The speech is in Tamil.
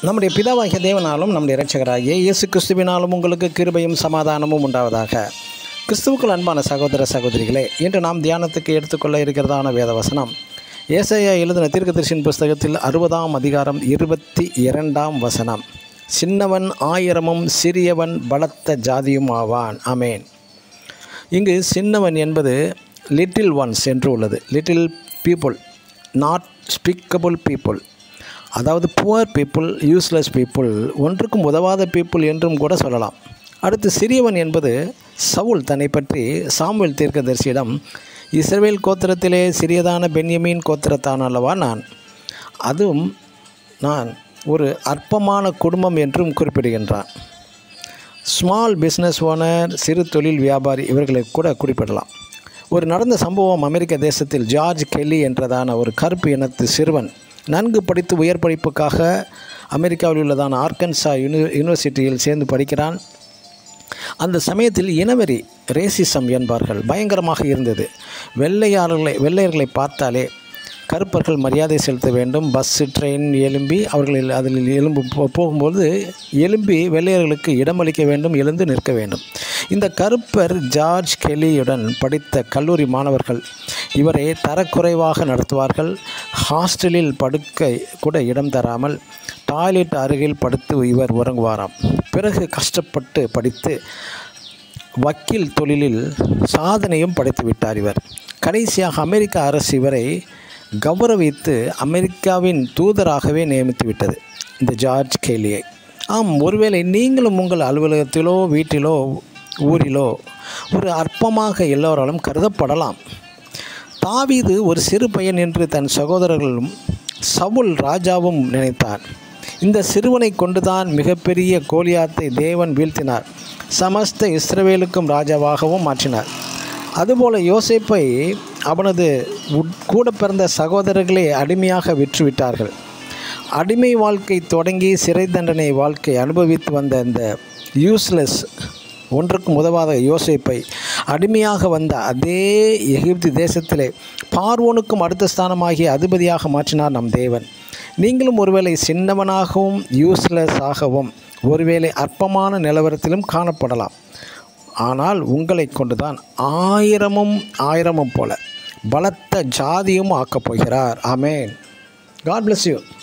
நம்முடைய பிதாவாகிய தேவனாலும் நம்முடைய இரட்சகராகிய இயேசு கிறிஸ்துவினாலும் உங்களுக்கு கிருபையும் சமாதானமும் உண்டாவதாக கிறிஸ்துவுக்குள் அன்பான சகோதர சகோதரிகளே இன்று நாம் தியானத்துக்கு எடுத்துக்கொள்ள இருக்கிறதான வேதவசனம் ஏசையா எழுதின தீர்க்கதரிசியின் புஸ்தகத்தில் அறுபதாம் அதிகாரம் இருபத்தி இரண்டாம் வசனம் சின்னவன் ஆயிரமும் சிறியவன் பலத்த ஜாதியும் ஆவான் அமேன் இங்கு சின்னவன் என்பது லிட்டில் ஒன்ஸ் என்று உள்ளது little people not speakable people அதாவது புவர் பீப்புள் யூஸ்லெஸ் பீப்புள் ஒன்றுக்கும் உதவாத பீப்புள் என்றும் கூட சொல்லலாம் அடுத்து சிறியவன் என்பது சவுல் தன்னை பற்றி சாமுவேல் தீர்க்கதரிசியிடம் இஸ்ரவேல் கோத்திரத்திலே சிறியதான பென்யமீன் கோத்திரத்தான் அல்லவா நான் அதுவும் நான் ஒரு அற்பமான குடும்பம் என்றும் குறிப்பிடுகின்றான் ஸ்மால் பிஸ்னஸ் ஓனர் சிறு தொழில் வியாபாரி இவர்களை கூட குறிப்பிடலாம் ஒரு நடந்த சம்பவம் அமெரிக்க தேசத்தில் ஜார்ஜ் கெல்லி என்றதான ஒரு கருப்பு இனத்து சிறுவன் நன்கு படித்து உயர் படிப்புக்காக அமெரிக்காவில் உள்ளதான ஆர்கன்சா யூனி யூனிவர்சிட்டியில் சேர்ந்து படிக்கிறான் அந்த சமயத்தில் இனவெறி ரேசிசம் என்பார்கள் பயங்கரமாக இருந்தது வெள்ளையாளர்களை வெள்ளையர்களை பார்த்தாலே கருப்பர்கள் மரியாதை செலுத்த வேண்டும் பஸ்ஸு ட்ரெயின் எலும்பி அவர்கள் அதில் எலும்பு போ- போகும்போது எலும்பி வெள்ளையர்களுக்கு இடமளிக்க வேண்டும் எழுந்து நிற்க வேண்டும் இந்த கருப்பர் ஜார்ஜ் கெலியுடன் படித்த கல்லூரி மாணவர்கள் இவரை தரக்குறைவாக நடத்துவார்கள் ஹாஸ்டலில் படுக்க கூட இடம் தராமல் டாய்லெட் அருகில் படுத்து இவர் உறங்குவாராம் பிறகு கஷ்டப்பட்டு படித்து வக்கீல் தொழிலில் சாதனையும் படைத்து விட்டார் இவர் கடைசியாக அமெரிக்க அரசு இவரை கௌரவித்து அமெரிக்காவின் தூதராகவே நியமித்து விட்டது இந்த ஜார்ஜ் கேலியை ஆம் ஒருவேளை நீங்களும் உங்கள் அலுவலகத்திலோ வீட்டிலோ ஊரிலோ ஒரு அற்பமாக எல்லோராலும் கருதப்படலாம் தாவீது ஒரு சிறு பையன் என்று தன் சகோதரர்களும் சவுல் ராஜாவும் நினைத்தார் இந்த சிறுவனை கொண்டுதான் மிகப்பெரிய கோலியாத்தை தேவன் வீழ்த்தினார் சமஸ்த இஸ்ரவேலுக்கும் ராஜாவாகவும் மாற்றினார் அதுபோல யோசேப்பை அவனது உட்- கூட பிறந்த சகோதரர்களே அடிமையாக விற்றுவிட்டார்கள் அடிமை வாழ்க்கை தொடங்கி சிறை தண்டனை வாழ்க்கை அனுபவித்து வந்த இந்த யூஸ்லெஸ் ஒன்றுக்கும் உதவாத யோசேப்பை அடிமையாக வந்த அதே எகிப்து தேசத்திலே பார்வோனுக்கும் அடுத்த ஸ்தானமாகிய அதிபதியாக மாற்றினார் நம் தேவன் நீங்களும் ஒருவேளை சின்னவனாகவும் யூஸ்லெஸ் ஆகவும் ஒருவேளை அற்பமான நிலவரத்திலும் காணப்படலாம் ஆனால் உங்களை கொண்டுதான் ஆயிரமும் ஆயிரமும் போல பலத்த ஜாதியும் ஆக்கப் போகிறார் ஆமென் காட் bless யூ